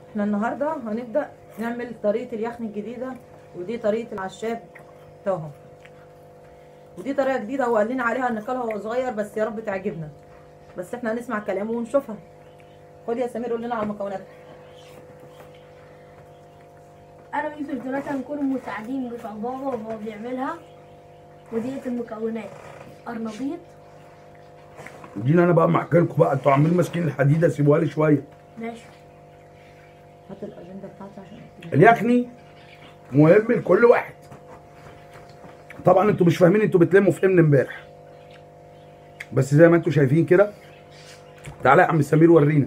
احنا النهارده هنبدا نعمل طريقه اليخن الجديده ودي طريقه العشاب طه ودي طريقه جديده هو قال لنا عليها ناكلها وهو صغير بس يا رب تعجبنا بس احنا هنسمع كلامه ونشوفها خد يا سمير قول لنا على المكونات انا ويوسف دلوقتي هنكون مساعدين بتوع بابا وهو بيعملها وديت المكونات قرنبيط دينا انا بقى محكي لكم بقى انتوا عاملين ماسكين الحديده سيبوها لي شويه ماشي هات الاجنده بتاعتي عشان اليخني مهم لكل واحد طبعا انتوا مش فاهمين انتوا بتلموا في ايه من امبارح بس زي ما انتوا شايفين كده تعالى يا عم سمير ورينا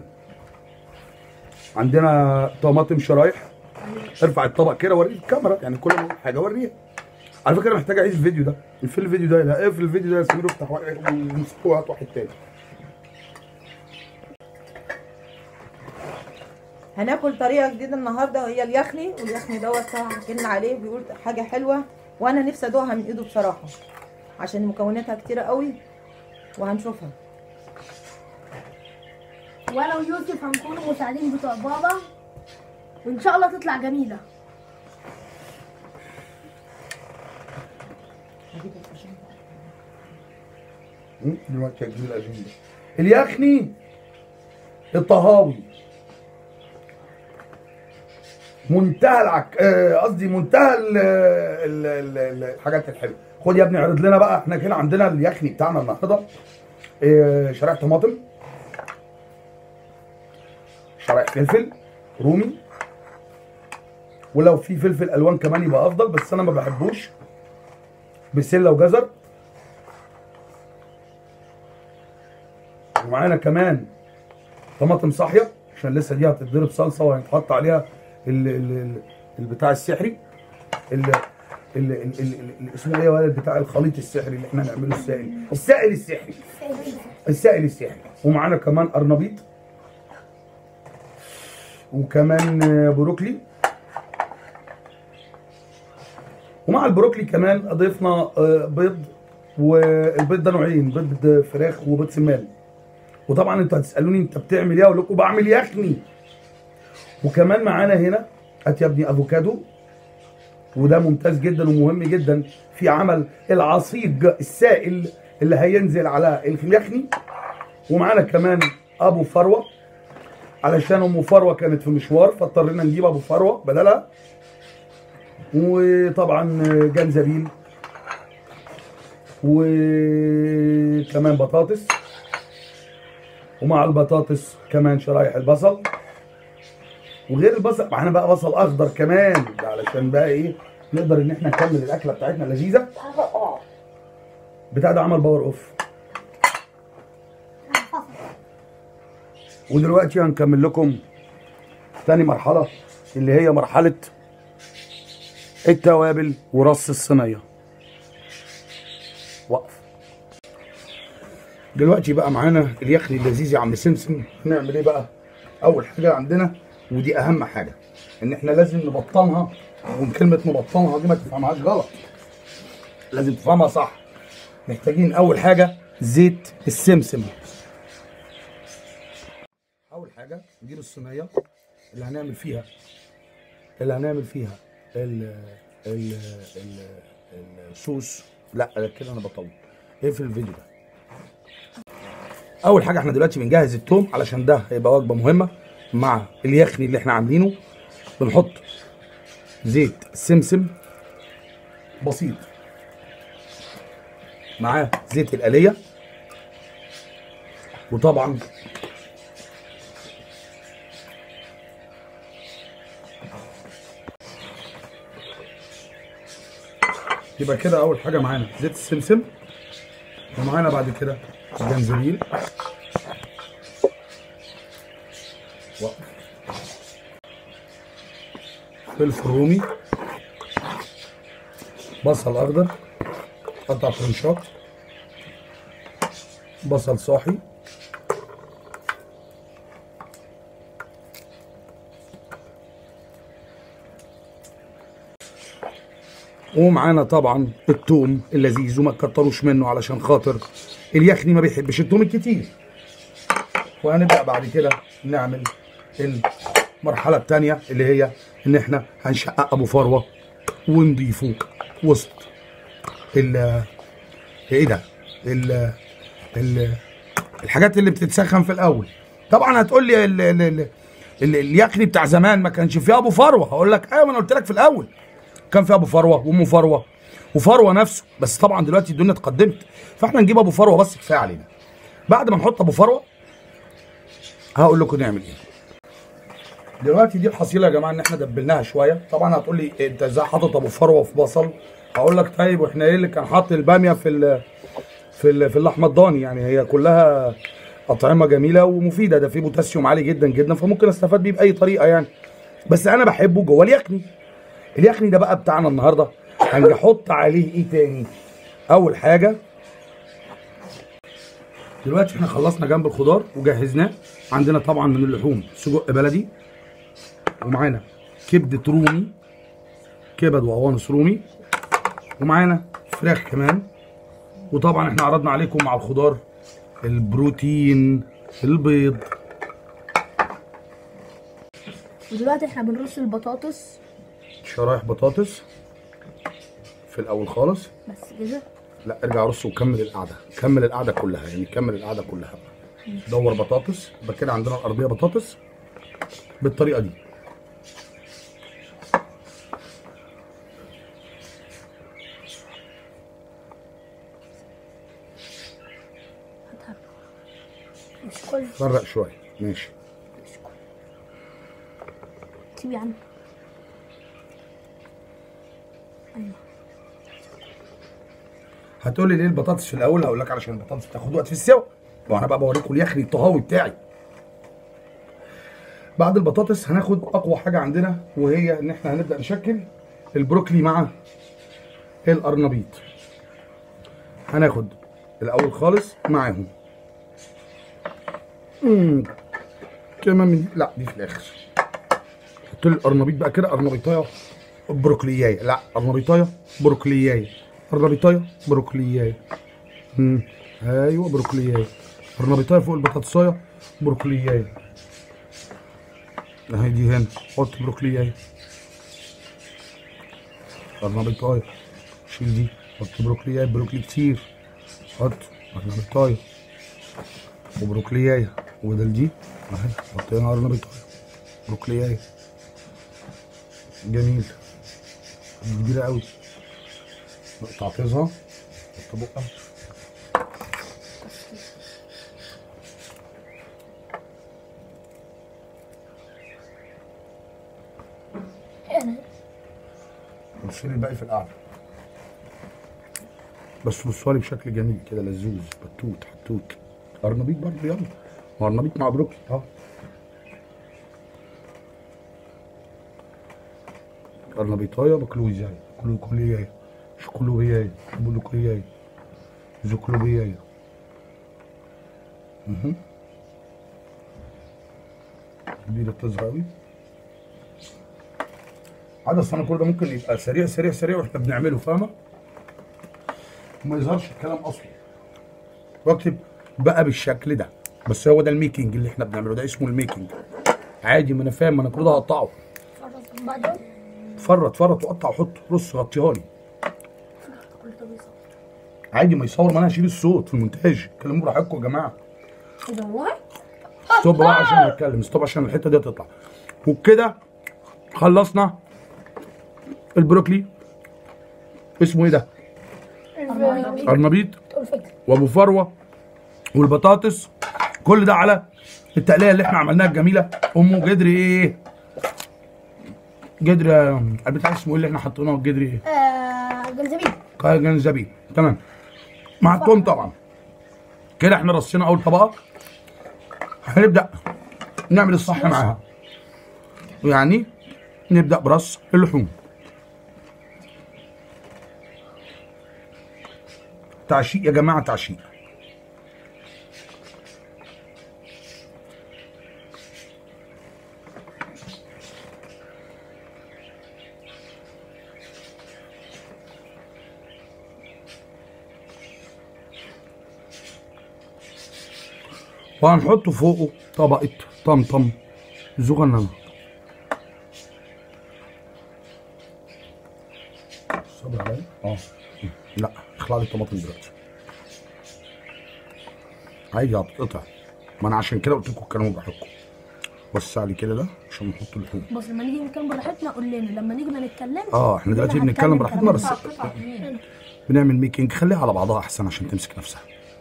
عندنا طماطم شرايح ارفع الطبق كده وري الكاميرا يعني كل ما أقول حاجه وريها على فكره محتاج اعيد الفيديو ده في الفيديو ده لا اقفل الفيديو ده يا سمير وافتح واحد وامسكه وهات واحد تاني هناكل طريقه جديده النهارده وهي اليخني واليخني دوت طه حكى لنا عليه بيقول حاجه حلوه وانا نفسي ادوقها من ايده بصراحه عشان مكوناتها كتيره قوي وهنشوفها وانا ويوسف هنكون مساعدين بتوع بابا وان شاء الله تطلع جميله هجيب الأجندة. م? دلوقتي هجيب الاجنده اليخني الطهاوي منتهى العك آه، قصدي منتهى ال- ال- ال- ال- الحاجات الحلوه خد يا ابني اعرض لنا بقى احنا كده عندنا اليخني بتاعنا النهارده آه، شرايح طماطم شرايح فلفل رومي ولو في فلفل الوان كمان يبقى افضل بس انا ما بحبوش بسله وجزر ومعانا كمان طماطم صاحيه عشان لسه دي هتتضرب صلصه وهيتحط عليها ال ال ال البتاع السحري ال ال ال ال ال اسمه ايه يا ولد بتاع الخليط السحري اللي احنا نعمله السائل السائل السحري السائل السحري ومعانا كمان قرنبيط وكمان آه، بروكلي ومع البروكلي كمان اضفنا آه، بيض والبيض ده نوعين بيض فراخ وبيض سمان وطبعا انتوا هتسالوني انت بتعمل ايه اقول لكم بعمل يخني وكمان معانا هنا هات يا ابني افوكادو وده ممتاز جدا ومهم جدا في عمل العصيج السائل اللي هينزل على اليخني ومعانا كمان ابو فروه علشان ام فروه كانت في مشوار فاضطرينا نجيب ابو فروه بدلها وطبعا جنزبيل وكمان بطاطس ومع البطاطس كمان شرايح البصل وغير البصل معانا بقى بصل اخضر كمان ده علشان بقى ايه نقدر ان احنا نكمل الاكله بتاعتنا اللذيذه بتاع ده عمل باور اوف ودلوقتي هنكمل لكم تاني مرحله اللي هي مرحله التوابل ورص الصينيه وقف دلوقتي بقى معانا اليخني اللذيذ يا عم سمسم هنعمل ايه بقى اول حاجه عندنا ودي اهم حاجه ان احنا لازم نبطنها وكلمه نبطنها دي ما تفهمهاش غلط لازم تفهمها صح محتاجين اول حاجه زيت السمسم اول حاجه نجيب الصينيه اللي هنعمل فيها اللي هنعمل فيها ال ال ال الصوص لا كده انا بطول اقفل الفيديو ده اول حاجه احنا دلوقتي بنجهز التوم علشان ده هيبقى وجبه مهمه مع اليخني اللي احنا عاملينه بنحط زيت سمسم بسيط معاه زيت الآلية وطبعا يبقى كده اول حاجه معانا زيت السمسم ومعانا بعد كده الجنزبيل وقف. فلفل رومي بصل اخضر قطع فرنشات بصل صاحي ومعانا طبعا التوم اللذيذ وما تكتروش منه علشان خاطر اليخني ما بيحبش التوم الكتير وهنبدا بعد كده نعمل المرحله الثانيه اللي هي ان احنا هنشقق ابو فروه ونضيفه وسط ال ايه ده ال ال الحاجات اللي بتتسخن في الاول طبعا هتقول لي ال ال ال ال اليخني بتاع زمان ما كانش فيه ابو فروه هقول لك ايوه ما انا قلت لك في الاول كان في ابو فروه وام فروه وفروه نفسه بس طبعا دلوقتي الدنيا اتقدمت فاحنا نجيب ابو فروه بس كفايه علينا بعد ما نحط ابو فروه هقول لكم نعمل ايه دلوقتي دي الحصيله يا جماعه ان احنا دبلناها شويه طبعا هتقول لي انت ازاي حاطط ابو فروه في بصل هقول لك طيب واحنا ايه اللي كان حاطط الباميه في ال في ال في اللحمه الضاني يعني هي كلها اطعمه جميله ومفيده ده فيه بوتاسيوم عالي جدا جدا فممكن استفاد بيه باي طريقه يعني بس انا بحبه جوه اليخني اليخني ده بقى بتاعنا النهارده هنحط عليه ايه تاني اول حاجه دلوقتي احنا خلصنا جنب الخضار وجهزناه عندنا طبعا من اللحوم سجق بلدي ومعانا كبده رومي كبد وقوانص رومي ومعانا فراخ كمان وطبعا احنا عرضنا عليكم مع الخضار البروتين البيض ودلوقتي احنا بنرص البطاطس شرايح بطاطس في الاول خالص بس كده لا ارجع رص وكمل القعده كمل القعده كلها يعني كمل القعده كلها دور بطاطس يبقى كده عندنا الارضيه بطاطس بالطريقه دي مش كل فرق شويه ماشي مش كل سيب يا عم ايوه هتقولي ليه البطاطس في الاول هقول لك علشان البطاطس بتاخد وقت في السوا وانا بقى بوريكم اليخني الطهاوي بتاعي بعد البطاطس هناخد اقوى حاجه عندنا وهي ان احنا هنبدا نشكل البروكلي مع القرنبيط هناخد الاول خالص معاهم مم. كمان من لا دي في الاخر حط لي القرنبيط بقى كده قرنبيطايه بروكليايه لا قرنبيطايه بروكليايه قرنبيطايه بروكليايه امم ايوه بروكليايه قرنبيطايه فوق البطاطسايه بروكليايه اهي دي هنا حط بروكليايه قرنبيطايه شيل دي حط بروكليايه بروكلي كتير حط قرنبيطايه وبروكليايه وبدل دي اهي حط هنا قرنبيطايه بروكليايه جميل دي كبيره قوي تعطيزها حط بقها انا وشيل الباقي في القعده بس بصوا لي بشكل جميل كده لزوز بتوت حتوت قرنبيط برضه يلا ما قرنبيط مع بروكلي اه قرنبيطايه بكلوزايه كلو كليايه شكلوبيايه بلوكيايه زكلوبيايه اها دي بتظهر قوي عدد الصنع كل ده ممكن يبقى سريع سريع سريع واحنا بنعمله فاهمه؟ وما يظهرش الكلام اصلا واكتب بقى بالشكل ده بس هو ده الميكنج اللي احنا بنعمله ده اسمه الميكنج عادي ما انا فاهم ما انا كل ده هقطعه فرط بعد فرط فرط وقطع وحط رص غطيها لي كل ده بيصور عادي ما يصور ما انا هشيل الصوت في المونتاج كلموا براحتكم يا جماعه ايه ده والله ستوب بقى عشان اتكلم ستوب عشان الحته دي تطلع وبكده خلصنا البروكلي اسمه ايه ده؟ قرنبيط الفكرة وابو فروه والبطاطس كل ده على التقليه اللي احنا عملناها الجميله امه جدر ايه جدر البتاع اسمه ايه اللي احنا حطيناه الجدر ايه آه جنزبيل قاية جنزبيل تمام مع التوم طبعا كده احنا رصينا اول طبقه هنبدا نعمل الصح معاها يعني نبدا برص اللحوم تعشيق يا جماعه تعشيق وهنحط فوقه طبقة طمطم صغننة اه لا اخلع لي الطماطم دلوقتي عادي هتتقطع ما انا عشان كده قلت لكم الكلام براحتكم وسع لي كده ده عشان نحط اللحوم بص لما نيجي نتكلم براحتنا قول لنا لما نيجي ما نتكلمش اه احنا دلوقتي أنا بنتكلم هتكلم براحتنا بس كلام قطع اتنين بنعمل ميكنج خليها على بعضها احسن عشان تمسك نفسها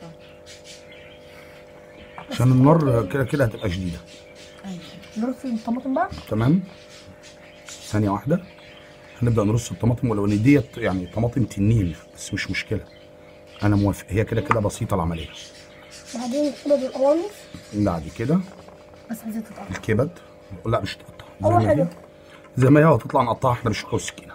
عشان النار كده كده هتبقى شديده نرص الطماطم بقى تمام ثانيه واحده هنبدا نرص الطماطم ولو ان ديت يعني طماطم تنين بس مش مشكله انا موافق هي كده كده بسيطه العمليه بعدين نقلب القوانص بعد كده بس عايزة تتقطع الكبد لا مش تقطع زي أول ما حاجة. هي. زي ما هي هتطلع نقطعها احنا بالشوكه والسكينه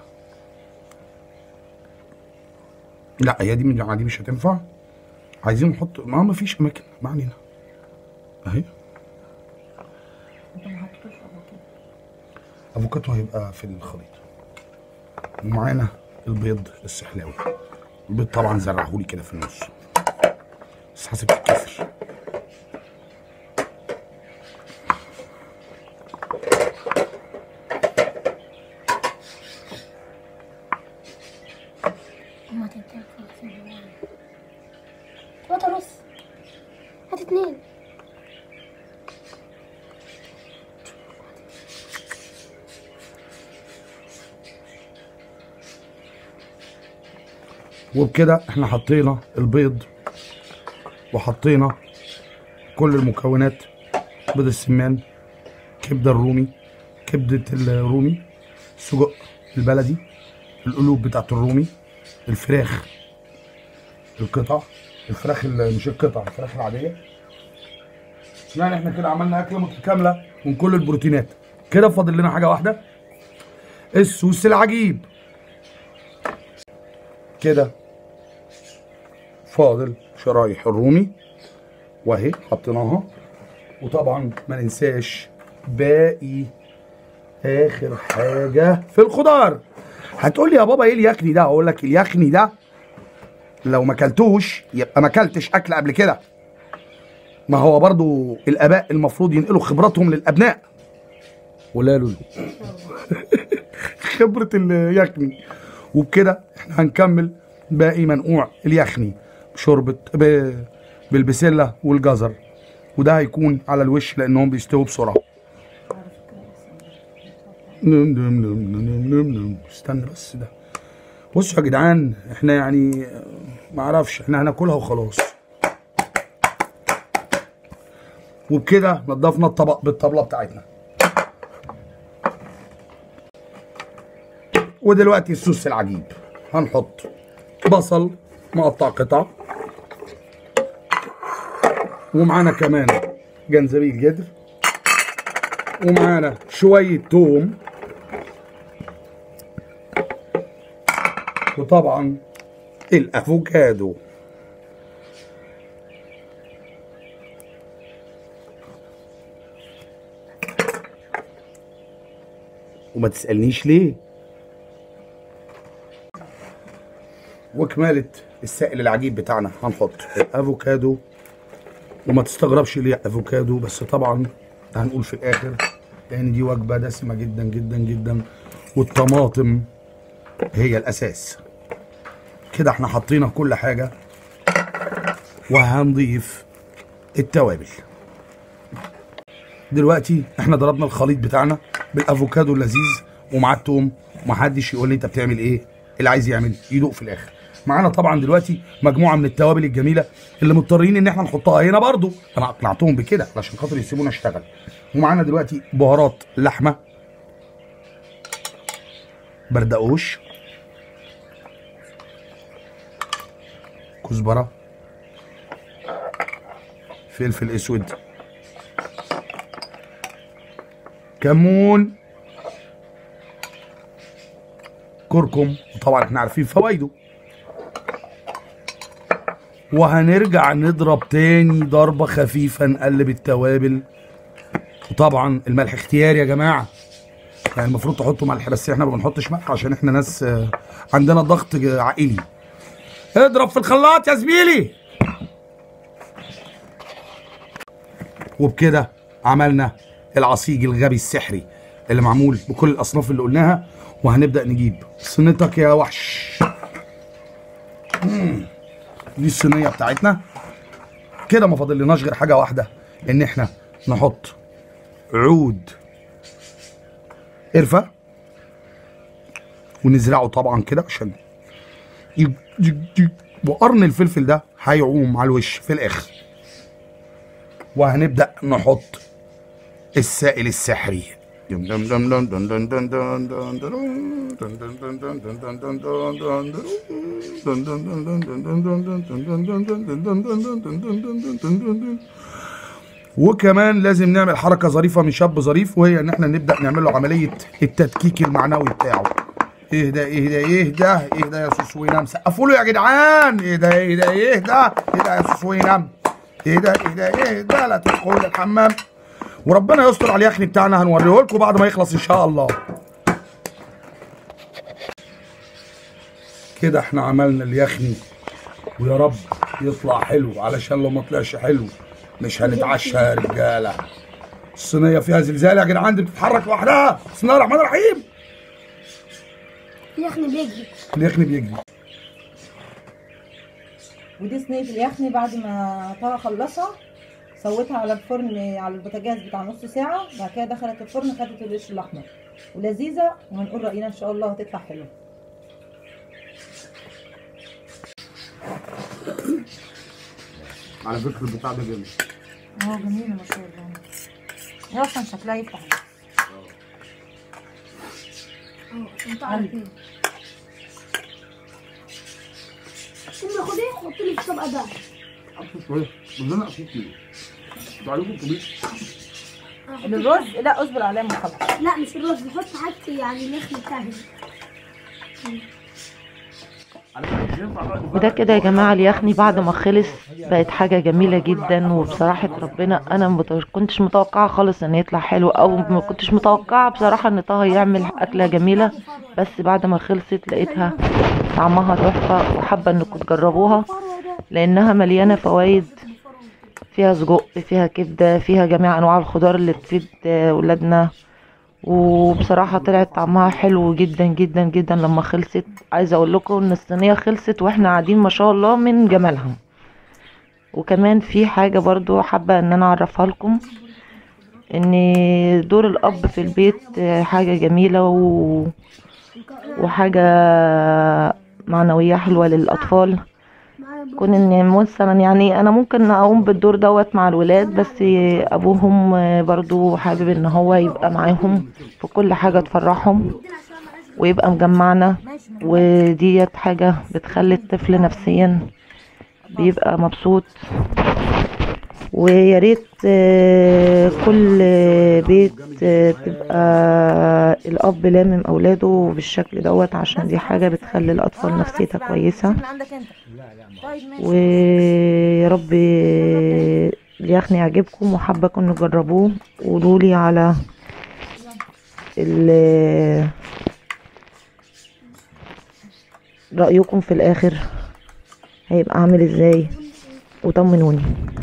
لا هي دي من دي مش هتنفع عايزين نحط ما ما فيش اماكن ما علينا اهي انت ما حطيتوش افوكادو افوكاتو هيبقى في الخليط ومعانا البيض السحلاوي البيض طبعا زرعهولي كده في النص بس حاسب تتكسر ما تتقطع وات رص هات اتنين وبكده احنا حطينا البيض وحطينا كل المكونات بيض السمان كبده الرومي كبده الرومي سجق البلدي القلوب بتاعت الرومي الفراخ القطع الفراخ ال- مش القطع الفراخ العاديه يعني احنا كده عملنا اكله متكامله من كل البروتينات كده فاضل لنا حاجه واحده السوس العجيب كده فاضل شرايح الرومي واهي حطيناها وطبعا ما ننساش باقي اخر حاجه في الخضار هتقول لي يا بابا ايه اليخني ده اقول لك اليخني ده لو ما اكلتوش يبقى ما اكلتش اكل قبل كده ما هو برضو الاباء المفروض ينقلوا خبراتهم للابناء ولا لولو خبره اليخني وبكده احنا هنكمل باقي منقوع اليخني بشوربه ب... بالبسله والجزر وده هيكون على الوش لانهم بيستووا بسرعه نم نم نم نم نم نم استنى بس ده بصوا يا جدعان احنا يعني آه، ما اعرفش احنا هناكلها وخلاص وبكده نضفنا الطبق بالطبله بتاعتنا ودلوقتي الصوص العجيب هنحط بصل مقطع قطع ومعانا كمان جنزبيل جدر ومعانا شوية توم وطبعا الافوكادو وما تسألنيش ليه وكمالة السائل العجيب بتاعنا هنحط الافوكادو وما تستغربش ليه افوكادو بس طبعا هنقول في الاخر لان دي وجبه دسمه جدا جدا جدا والطماطم هي الاساس كده احنا حطينا كل حاجه وهنضيف التوابل دلوقتي احنا ضربنا الخليط بتاعنا بالافوكادو اللذيذ ومعاه التوم ومحدش يقول لي انت بتعمل ايه اللي عايز يعمل يدوق في الاخر معانا طبعا دلوقتي مجموعه من التوابل الجميله اللي مضطرين ان احنا نحطها هنا برضو انا اقنعتهم بكده علشان خاطر يسيبونا اشتغل ومعانا دلوقتي بهارات لحمه بردقوش كزبره فلفل اسود كمون كركم وطبعا احنا عارفين فوائده وهنرجع نضرب تاني ضربة خفيفة نقلب التوابل وطبعا الملح اختياري يا جماعة يعني المفروض تحطوا ملح بس احنا ما بنحطش ملح عشان احنا ناس آه، عندنا ضغط عائلي اضرب في الخلاط يا زميلي وبكده عملنا العصيج الغبي السحري اللي معمول بكل الاصناف اللي قلناها وهنبدا نجيب صينتك يا وحش مم. دي الصينيه بتاعتنا كده ما فاضلناش غير حاجه واحده ان احنا نحط عود قرفه ونزرعه طبعا كده عشان يج- يج- يج- وقرن الفلفل ده هيعوم على الوش في الاخر وهنبدا نحط السائل السحري وكمان لازم نعمل حركه ظريفه من شاب ظريف وهي ان احنا نبدا نعمل له عمليه التدكيك المعنوي بتاعه اهدى اهدى اهدى اهدى يا سوسوينام سقفوا له يا جدعان اهدى اهدى اهدى اهدى يا سوسوينام اهدى اهدى اهدى لا تدخل الحمام وربنا يستر على اليخني بتاعنا هنوريه لكم بعد ما يخلص ان شاء الله كده احنا عملنا اليخني ويا رب يطلع حلو علشان لو ما طلعش حلو مش هنتعشى يا رجاله الصينيه فيها زلزال يا جدعان دي بتتحرك لوحدها بسم الله الرحمن الرحيم اليخني بيجري اليخني بيجري ودي صينيه اليخني بعد ما طه اخلصها سويتها على الفرن على البوتاجاز بتاع نص ساعه بعد كده دخلت الفرن خدت الوش الاحمر ولذيذه وهنقول راينا ان شاء الله هتطلع حلوه على فكره البتاع ده جامد اه جميله ما شاء الله هي اصلا شكلها يفتح بس. اه انت عارف ايه ثم خد ايه حط لي في الطبق ده شويه بس انا 20 كيلو انتوا عليكم كبير أنا هحط الرز لا اصبر عليها ما خلص لا مش الرز بحط حاجتي يعني اليخني بتاعي وده كده يا جماعة اليخني بعد ما خلص بقت حاجة جميلة جدا وبصراحة ربنا أنا ما كنتش متوقعة خالص إن يطلع حلو أو ما كنتش متوقعة بصراحة إن طه يعمل أكلة جميلة بس بعد ما خلصت لقيتها طعمها تحفة وحابة إنكم تجربوها لأنها مليانة فوايد فيها سجق فيها كبدة فيها جميع أنواع الخضار اللي تفيد آه، ولادنا وبصراحة طلعت طعمها حلو جدا جدا جدا لما خلصت عايزة اقول لكم ان الصينية خلصت واحنا قاعدين ما شاء الله من جمالها وكمان في حاجة برضو حابة ان انا اعرفها لكم ان دور الاب في البيت حاجة جميلة و... وحاجة معنوية حلوة للاطفال كون ان مثلا يعني انا ممكن اقوم بالدور دوت مع الولاد بس ابوهم برضو حابب ان هو يبقى معاهم في كل حاجة تفرحهم ويبقى مجمعنا وديت حاجة بتخلي الطفل نفسيا بيبقى مبسوط ويا ريت آه، كل بيت آه، تبقى الاب لامم اولاده بالشكل دوت عشان دي حاجة بتخلي الاطفال نفسيتها كويسة من عندك انت طيب ماشي ويا رب اليخني يعجبكم وحابة نجربوه قولوا لي على ال- رأيكم في الآخر هيبقى عامل ازاي وطمنوني